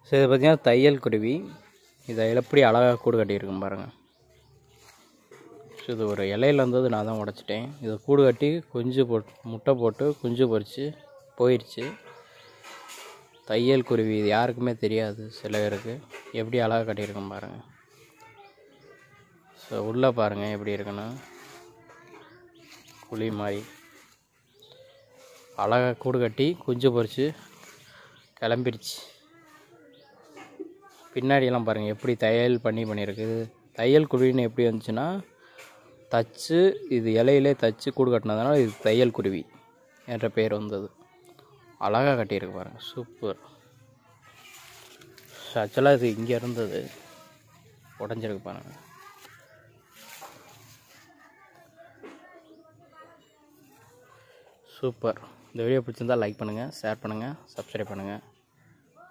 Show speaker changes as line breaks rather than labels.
so இது பார்த்தீங்கன்னா தையல் குருவி இதை எப்படி அழகாக கூடு கட்டியிருக்கும் பாருங்கள் ஸோ இது ஒரு இலையில இருந்தது நான் தான் உடச்சிட்டேன் இதை கூடு கட்டி குஞ்சு போட்டு முட்டை போட்டு குஞ்சு பொரிச்சு போயிடுச்சு தையல் குருவி இது யாருக்குமே தெரியாது சில பேருக்கு எப்படி அழகாக கட்டியிருக்கும் பாருங்கள் ஸோ உள்ளே பாருங்கள் எப்படி இருக்குன்னு குழி மாதிரி அழகாக கூடு கட்டி குஞ்சு பொரிச்சு கிளம்பிடுச்சு பின்னாடியெல்லாம் பாருங்கள் எப்படி தையல் பண்ணி பண்ணியிருக்கு தையல் குருவின்னு எப்படி வந்துச்சுன்னா தச்சு இது இலையிலே தச்சு கூடு கட்டினதுனால இது தையல் குருவி என்ற பேர் வந்தது அழகாக கட்டியிருக்கு பாருங்கள் சூப்பர் ஆக்சுவலாக இது இங்கே இருந்தது உடஞ்சிருக்கு பாருங்கள் சூப்பர் இந்த வீடியோ பிடிச்சிருந்தால் லைக் பண்ணுங்கள் ஷேர் பண்ணுங்கள் சப்ஸ்கிரைப் பண்ணுங்கள்